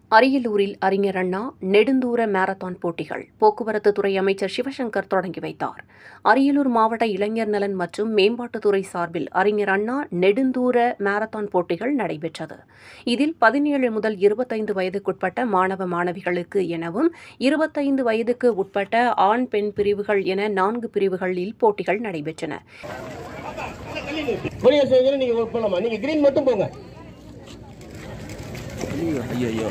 அரியலூரில் அறிஞர் அண்ணா நெடுந்தூர மாரத்தான் போட்டிகள் போக்குவரத்து துறை அமைச்சர் சிவசங்கர் தொடங்கி வைத்தார் அரியலூர் மாவட்ட இளைஞர் நலன் மற்றும் மேம்பாட்டுத்துறை சார்பில் அறிஞர் அண்ணா நெடுந்தூர மாரத்தான் போட்டிகள் நடைபெற்றது இதில் பதினேழு முதல் இருபத்தைந்து வயதுக்குட்பட்ட மாணவ மாணவிகளுக்கு எனவும் இருபத்தைந்து வயதுக்கு உட்பட்ட ஆண் பெண் பிரிவுகள் என நான்கு பிரிவுகளில் போட்டிகள் நடைபெற்றன குடியரசு நீங்க ஒர்க் பண்ணலாமா நீங்க கிரீன் மட்டும் போங்க ஐயோ ஐயோ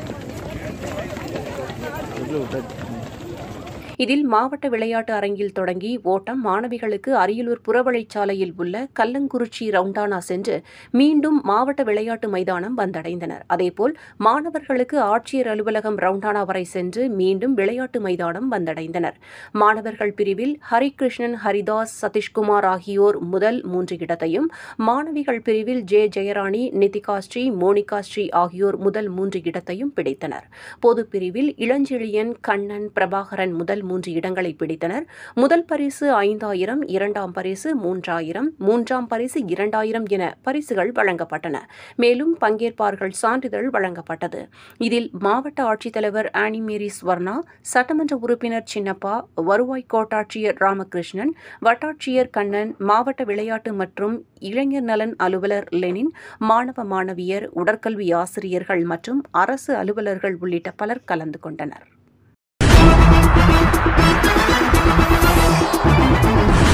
எவ்வளோ விட்டா இதில் மாவட்ட விளையாட்டு அரங்கில் தொடங்கி ஓட்டம் மாணவிகளுக்கு அரியலூர் புறவழிச்சாலையில் உள்ள கல்லங்குறிச்சி ரவுண்டானா சென்று மீண்டும் மாவட்ட விளையாட்டு மைதானம் வந்தடைந்தனர் அதேபோல் மாணவர்களுக்கு ஆட்சியர் அலுவலகம் ரவுண்டானா வரை சென்று மீண்டும் விளையாட்டு மைதானம் வந்தடைந்தனர் மாணவர்கள் பிரிவில் ஹரிகிருஷ்ணன் ஹரிதாஸ் சதீஷ்குமார் ஆகியோர் முதல் மூன்று இடத்தையும் மாணவிகள் பிரிவில் ஜே ஜெயராணி நிதிகா ஸ்ரீ மோனிகா ஸ்ரீ ஆகியோர் முதல் மூன்று இடத்தையும் பிடித்தனர் பொதுப் பிரிவில் இளஞ்செழியன் கண்ணன் பிரபாகரன் முதல் மூன்று இடங்களை பிடித்தனர் முதல் பரிசு ஐந்தாயிரம் இரண்டாம் பரிசு மூன்றாயிரம் மூன்றாம் பரிசு இரண்டாயிரம் என பரிசுகள் வழங்கப்பட்டன மேலும் பங்கேற்பார்கள் சான்றிதழ் வழங்கப்பட்டது இதில் மாவட்ட ஆட்சித்தலைவர் ஆனிமேரி ஸ்வர்ணா சட்டமன்ற உறுப்பினர் சின்னப்பா வருவாய் கோட்டாட்சியர் ராமகிருஷ்ணன் வட்டாட்சியர் கண்ணன் மாவட்ட விளையாட்டு மற்றும் இளைஞர் நலன் அலுவலர் லெனின் மாணவ மாணவியர் உடற்கல்வி ஆசிரியர்கள் மற்றும் அரசு அலுவலர்கள் உள்ளிட்ட பலர் கலந்து கொண்டனர்